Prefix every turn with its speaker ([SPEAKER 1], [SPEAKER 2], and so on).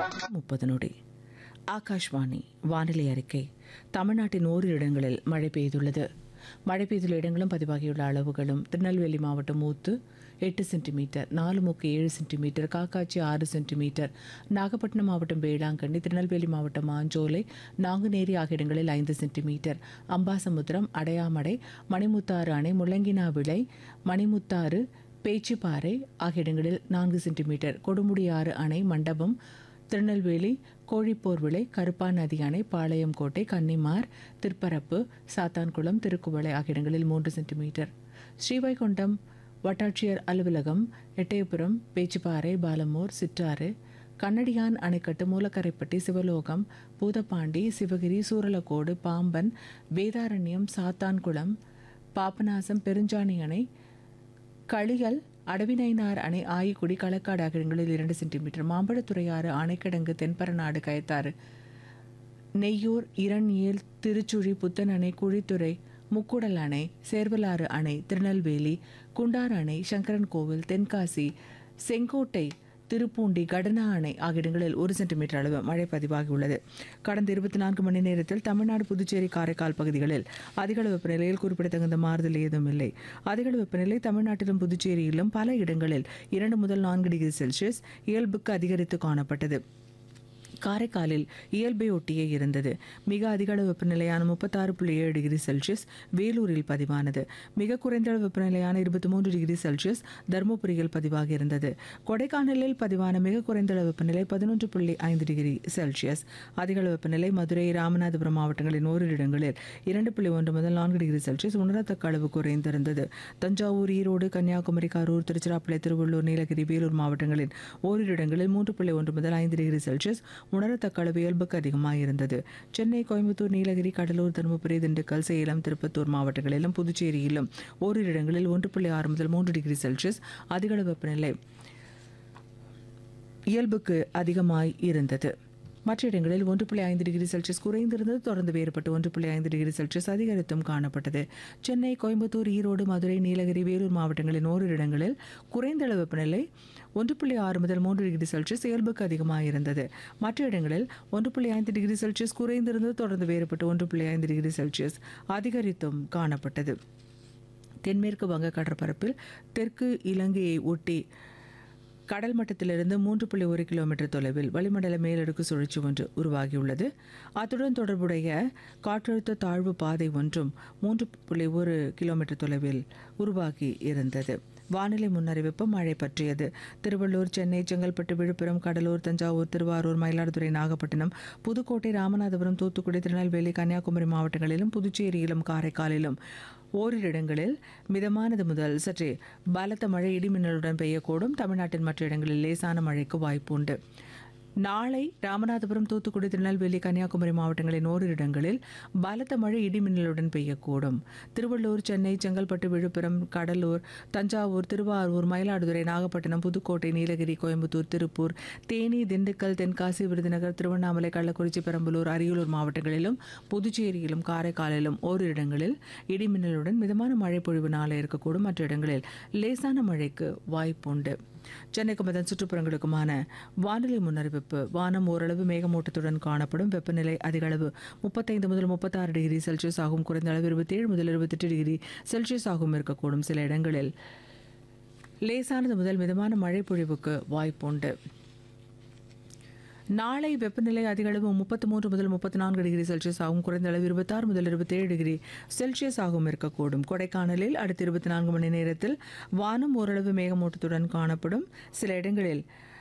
[SPEAKER 1] முப்பது நொடி ஆகாஷ்வாணி வானிலை அறிக்கை தமிழ்நாட்டின் ஓரிரு இடங்களில் மழை பெய்துள்ளது மழை பெய்துள்ள இடங்களும் பதிவாகியுள்ள அளவுகளும் திருநெல்வேலி மாவட்டம் மூத்து எட்டு சென்டிமீட்டர் நாலுமுக்கு ஏழு சென்டிமீட்டர் காக்காட்சி ஆறு சென்டிமீட்டர் நாகப்பட்டினம் மாவட்டம் வேளாங்கண்ணி திருநெல்வேலி மாவட்டம் மாஞ்சோலை நாங்குநேரி ஆகிய இடங்களில் ஐந்து சென்டிமீட்டர் அம்பாசமுத்திரம் அடையாமடை மணிமுத்தாறு அணை முள்ளங்கினா விளை மணிமுத்தாறு பேச்சிப்பாறை ஆகிய இடங்களில் நான்கு சென்டிமீட்டர் கொடுமுடியாறு அணை மண்டபம் திருநெல்வேலி கோழிப்போர் விளை கருப்பா நதி அணை பாளையங்கோட்டை கன்னிமார் திருப்பரப்பு சாத்தான்குளம் திருக்குவளை ஆகிய இடங்களில் மூன்று சென்டிமீட்டர் ஸ்ரீவைகுண்டம் வட்டாட்சியர் அலுவலகம் எட்டயபுரம் பேச்சிப்பாறை பாலமூர் சிற்றாறு கண்ணடியான் அணைக்கட்டு மூலக்கரைப்பட்டி சிவலோகம் பூதப்பாண்டி சிவகிரி சூரலக்கோடு பாம்பன் வேதாரண்யம் சாத்தான்குளம் பாபநாசம் பெருஞ்சாணி அணை களியல் அடவினைனார் அணை ஆயிக்குடி களக்காடு ஆகிய இடங்களில் இரண்டு சென்டிமீட்டர் மாம்பழத்துறையாறு ஆணைக்கிடங்கு தென்பரநாடு கயத்தாறு நெய்யூர் இரண்யேல் திருச்சுழி புத்தன் அணை குழித்துறை முக்குடல் அணை சேர்வலாறு அணை திருநெல்வேலி குண்டார் அணை சங்கரன் கோவில் தென்காசி செங்கோட்டை திருப்பூண்டி கடனா அணை ஆகிய இடங்களில் ஒரு சென்டிமீட்டர் அளவு மழை பதிவாகியுள்ளது கடந்த இருபத்தி நான்கு மணி நேரத்தில் தமிழ்நாடு புதுச்சேரி காரைக்கால் பகுதிகளில் அதிகளவு வெப்பநிலையில் குறிப்பிடத்தகுந்த மாறுதல் ஏதும் இல்லை அதிகளவு வெப்பநிலை தமிழ்நாட்டிலும் புதுச்சேரியிலும் பல இடங்களில் இரண்டு முதல் நான்கு டிகிரி செல்சியஸ் இயல்புக்கு அதிகரித்து காணப்பட்டது காரைக்காலில் இயல்பை ஒட்டியே இருந்தது மிக அதிக அளவு வெப்பநிலையான முப்பத்தாறு புள்ளி ஏழு டிகிரி செல்சியஸ் வேலூரில் பதிவானது மிக குறைந்த அளவு வெப்பநிலையான இருபத்தி மூன்று டிகிரி செல்சியஸ் தருமபுரியில் பதிவாகி இருந்தது கொடைக்கானலில் பதிவான மிக குறைந்த அளவு வெப்பநிலை பதினொன்று புள்ளி ஐந்து டிகிரி செல்சியஸ் அதிக அளவு வெப்பநிலை மதுரை ராமநாதபுரம் மாவட்டங்களின் ஓரிரு இடங்களில் இரண்டு புள்ளி ஒன்று முதல் நான்கு டிகிரி செல்சியஸ் உணரத்தக்க அளவு குறைந்திருந்தது தஞ்சாவூர் ஈரோடு கன்னியாகுமரி கரூர் திருச்சிராப்பள்ளி திருவள்ளூர் நீலகிரி வேலூர் மாவட்டங்களின் ஓரிரு இடங்களில் மூன்று புள்ளி ஒன்று முதல் ஐந்து டிகிரி செல்சியஸ் உணரத்தக்க அளவு இயல்புக்கு அதிகமாக இருந்தது சென்னை கோயம்புத்தூர் நீலகிரி கடலூர் தருமபுரி திண்டுக்கல் சேலம் திருப்பத்தூர் மாவட்டங்களிலும் புதுச்சேரியிலும் ஓரிரு இடங்களில் ஒன்று புள்ளி ஆறு முதல் மூன்று டிகிரி செல்சியஸ் அதிகளவு வெப்பநிலை இயல்புக்கு அதிகமாய் இருந்தது மற்ற இடங்களில் ஒன்று புள்ளி ஐந்து டிகிரி செல்சியஸ் குறைந்திருந்தது தொடர்ந்து வேறுபட்டு ஒன்று புள்ளி ஐந்து டிகிரி செல்சியஸ் அதிகரித்தும் காணப்பட்டது சென்னை கோயம்புத்தூர் ஈரோடு மதுரை நீலகிரி வேலூர் மாவட்டங்களின் ஓரிரு இடங்களில் குறைந்த அளவு வெப்பநிலை ஒன்று புள்ளி ஆறு முதல் மூன்று டிகிரி செல்சியஸ் இயல்புக்கு அதிகமாக இருந்தது மற்ற இடங்களில் ஒன்று புள்ளி ஐந்து டிகிரி செல்சியஸ் குறைந்திருந்தது தொடர்ந்து வேறுபட்டு ஒன்று புள்ளி ஐந்து டிகிரி செல்சியஸ் அதிகரித்தும் காணப்பட்டது தென்மேற்கு வங்க கடற்பரப்பில் தெற்கு இலங்கையை ஒட்டி கடல் மட்டத்திலிருந்து மூன்று புள்ளி ஒரு கிலோமீட்டர் தொலைவில் வளிமண்டல மேலடுக்கு சுழற்சி ஒன்று உருவாகியுள்ளது அத்துடன் தொடர்புடைய காற்றழுத்த தாழ்வு பாதை ஒன்றும் மூன்று புள்ளி ஒரு கிலோமீட்டர் தொலைவில் உருவாகி இருந்தது வானிலை முன்னறிவிப்பு மழை பற்றியது திருவள்ளூர் சென்னை செங்கல்பட்டு விழுப்புரம் கடலூர் தஞ்சாவூர் திருவாரூர் மயிலாடுதுறை நாகப்பட்டினம் புதுக்கோட்டை ராமநாதபுரம் தூத்துக்குடி திருநெல்வேலி கன்னியாகுமரி மாவட்டங்களிலும் புதுச்சேரியிலும் காரைக்காலிலும் ஓரிரு இடங்களில் மிதமானது முதல் சற்றே பலத்த மழை இடிமின்னலுடன் பெய்யக்கூடும் தமிழ்நாட்டின் மற்ற இடங்களில் லேசான மழைக்கு வாய்ப்பு உண்டு நாளை ராமநாதபுரம் தூத்துக்குடி திருநெல்வேலி கன்னியாகுமரி மாவட்டங்களின் ஓரிரு இடங்களில் பலத்த மழை இடிமின்னலுடன் பெய்யக்கூடும் திருவள்ளூர் சென்னை செங்கல்பட்டு விழுப்புரம் கடலூர் தஞ்சாவூர் திருவாரூர் மயிலாடுதுறை நாகப்பட்டினம் புதுக்கோட்டை நீலகிரி கோயம்புத்தூர் திருப்பூர் தேனி திண்டுக்கல் தென்காசி விருதுநகர் திருவண்ணாமலை கள்ளக்குறிச்சி பெரம்பலூர் அரியலூர் மாவட்டங்களிலும் புதுச்சேரியிலும் காரைக்காலிலும் ஓரிரு இடங்களில் இடிமின்னலுடன் மிதமான மழை பொழிவு நாளை இருக்கக்கூடும் மற்ற இடங்களில் லேசான மழைக்கு வாய்ப்புண்டு சென்னைக்கும் அதன் சுற்றுப்புறங்களுக்குமான வானிலை முன்னறிவிப்பு வானம் ஓரளவு மேகமூட்டத்துடன் காணப்படும் வெப்பநிலை அதிக அளவு முப்பத்தைந்து முதல் முப்பத்தாறு டிகிரி செல்சியஸ் ஆகும் குறைந்த அளவு இருபத்தேழு முதல் இருபத்தெட்டு டிகிரி செல்சியஸ் ஆகும் இருக்கக்கூடும் சில இடங்களில் லேசானது முதல் மிதமான மழை பொழிவுக்கு வாய்ப்புண்டு நாளை வெப்பநிலை அதிக அளவு முப்பத்தி மூன்று முதல் முப்பத்தி நான்கு டிகிரி செல்சியஸ் ஆகும் குறைந்த அளவு இருபத்தாறு முதல் இருபத்தேழு டிகிரி செல்சியஸ் ஆகும் இருக்கக்கூடும் கொடைக்கானலில் அடுத்த இருபத்தி நான்கு மணி நேரத்தில் வானம் ஓரளவு மேகமூட்டத்துடன் காணப்படும் சில இடங்களில்